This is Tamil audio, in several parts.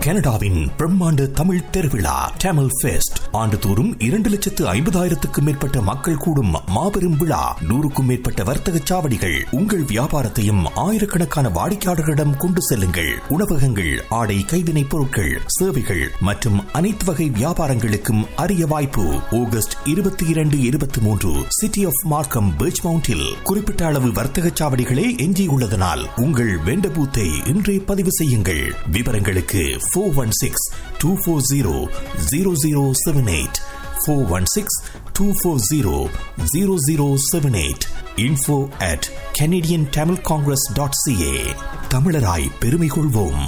கனடாவின் பிரம்மாண்ட தமிழ் திருவிழா டேமல் ஃபெஸ்ட் ஆண்டுதோறும் இரண்டு லட்சத்து ஐம்பதாயிரத்துக்கும் மேற்பட்ட மக்கள் கூடும் மாபெரும் விழா நூறுக்கும் மேற்பட்ட வர்த்தக சாவடிகள் உங்கள் வியாபாரத்தையும் ஆயிரக்கணக்கான வாடிக்கையாளர்களிடம் கொண்டு செல்லுங்கள் உணவகங்கள் ஆடை கைவினைப் பொருட்கள் சேவைகள் மற்றும் அனைத்து வகை வியாபாரங்களுக்கும் அரிய வாய்ப்பு ஆகஸ்ட் இருபத்தி இரண்டு இருபத்தி மூன்று சிட்டி ஆஃப் மார்க்கம் பீச் மவுண்டில் குறிப்பிட்ட அளவு வர்த்தக சாவடிகளே எஞ்சியுள்ளதனால் உங்கள் வெண்ட பூத்தை இன்றே பதிவு செய்யுங்கள் விவரங்களுக்கு four one six two four zero zero zero seven eight four one six two four zero zero zero seven eight info at Canadian Tamil Congress dot CA தமிழராய் பெருமை கொள்வோம்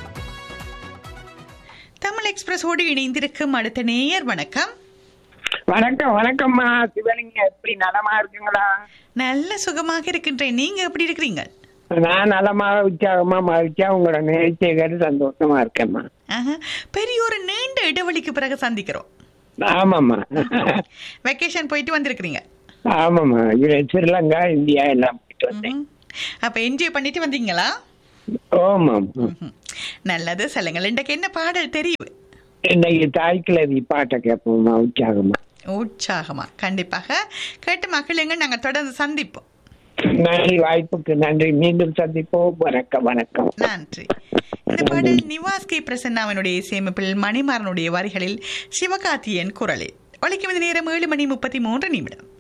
தமிழ் எக்ஸ்பிரஸோடு இணைந்திருக்கும் அடுத்த நேயர் வணக்கம் வணக்கம் வணக்கம்மா சிவலிங்க எப்படி நலமா இருக்குங்களா நல்ல சுகமாக இருக்கின்றேன் நீங்க எப்படி இருக்கிறீங்க நான் நலமா உற்சாகமா மகிழ்ச்சியா உங்களோட நிகழ்ச்சியை கேட்டு சந்தோஷமா இருக்கேம்மா ஆஹா, பெரிய ஒரு நீண்ட இடைவெளிக்கு பிறகு சந்திக்கிறோம் ஆமாம்மா வெக்கேஷன் போயிட்டு வந்திருக்கிறீங்க ஆமாம்மா இது ஸ்ரீலங்கா இந்தியா எல்லாம் போயிட்டு வந்தேன் ம்ஹும். அப்ப என்ஜாய் பண்ணிட்டு வந்தீங்களா ஓமாம் ம்ஹும். நல்லது சொல்லுங்கள் இன்றைக்கு என்ன பாடல் தெரியும் இன்னைக்கு தாய்க்கிழவி பாட்டை கேட்போம்மா உற்சாகமா உற்சாகமா கண்டிப்பாக கேட்டு மகிழுங்க நாங்க தொடர்ந்து சந்திப்போம் நன்றி வாய்ப்புக்கு நன்றி மீண்டும் சந்திப்போம் வணக்கம் வணக்கம் நன்றி இந்த பாடல் நிவாஸ் கே பிரசன்னாவினுடைய இசையமைப்பில் மணிமாறனுடைய வரிகளில் சிவகார்த்தியன் குரலில் ஒலிக்கும் இந்த நேரம் ஏழு மணி முப்பத்தி மூன்று நிமிடம்